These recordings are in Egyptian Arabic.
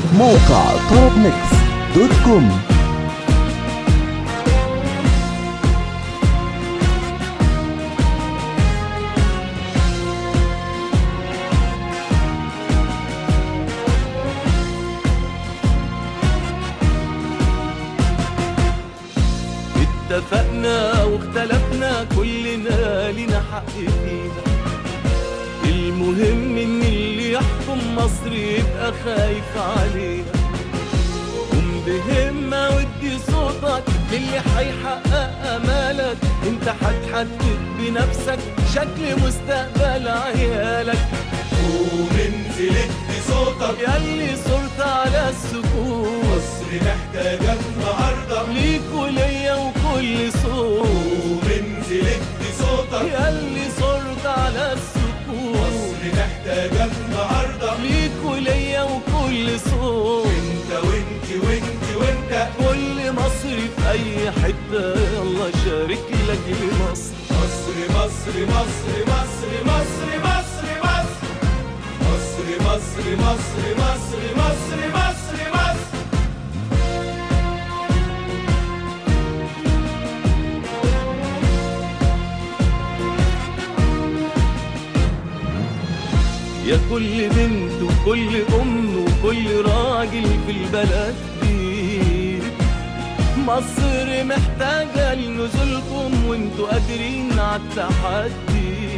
موقع طرب ميكس دوت كوم اتفقنا واختلفنا كلنا لنا حق فيها المهم ان اللي يحكم مصر يبقى خايف عليها قوم بهمة وادي صوتك للي هيحقق امالك انت هتحدد بنفسك شكل مستقبل عيالك قوم انزل ادي صوتك ياللي صرت على السكون مصر محتاجة النهاردة ليك وليا وكل صوت قوم انزل ادي صوتك ياللي صرت على السكون مصر محتاجة النهاردة ليك وليا وكل صوت انت وانت وانت وانت كل مصري في اي حتة يلا شارك لاجل مصر مصر مصر مصر مصر مصر مصر مصر مصر مصر مصر مصر مصر مصر مصر يا كل بنت وكل ام وكل راجل في البلد دي مصر محتاجة لنزولكم وانتوا قادرين عالتحدي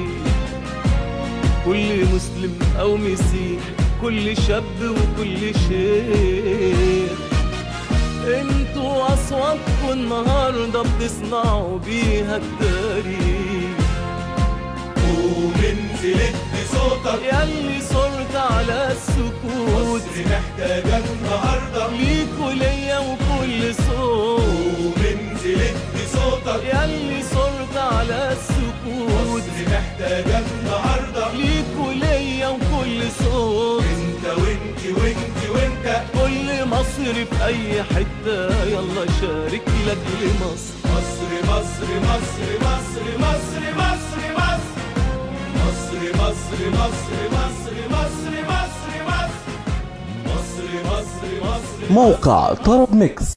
كل مسلم او مسيح كل شاب وكل شيخ انتوا اصواتكم النهارده بتصنعوا بيها التاريخ قوم انزل ادي صوتك ياللي صرت على السكوت مصر محتاجة النهاردة ليك وليا وكل صوت قوم انزل ادي صوتك ياللي صرت على السكوت مصر محتاجة النهاردة ليك وليا وكل صوت انت وانت وانت وانت كل مصر في اي حتة يلا شارك لاجل مصر مصر مصر مصر مصر مصر مصر مصر مصر مصر مصر مصر مصر مصر مصر مصر مصر موقع طرب ميكس